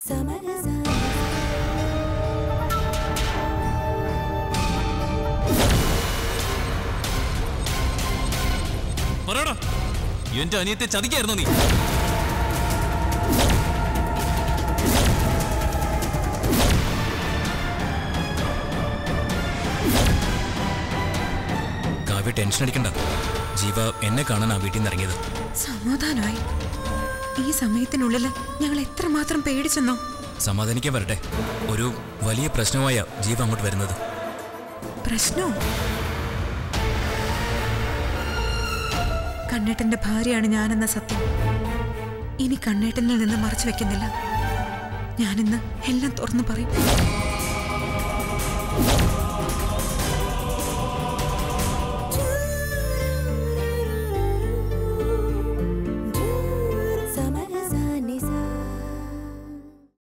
പറയടാ എന്റെ അനിയത്തെ ചതിക്കായിരുന്നു നീ കാവ്യ ടെൻഷൻ അടിക്കണ്ട ജീവ എന്നെ കാണാൻ ആ വീട്ടിൽ നിന്ന് ഇറങ്ങിയത് സമാധാനമായി ഈ സമയത്തിനുള്ളിൽ ഞങ്ങൾ എത്രമാത്രം പേടിച്ചെന്നോ സമാധാനിക്കാൻ വരട്ടെ ഒരു വലിയ പ്രശ്നമായ ജീവ അങ്ങോട്ട് വരുന്നത് പ്രശ്നോ കണ്ണേട്ടന്റെ ഭാര്യയാണ് ഞാനെന്ന സത്യം ഇനി കണ്ണേട്ടനിൽ നിന്ന് മറച്ചു വെക്കുന്നില്ല ഞാനിന്ന് എല്ലാം തുറന്നു പറയും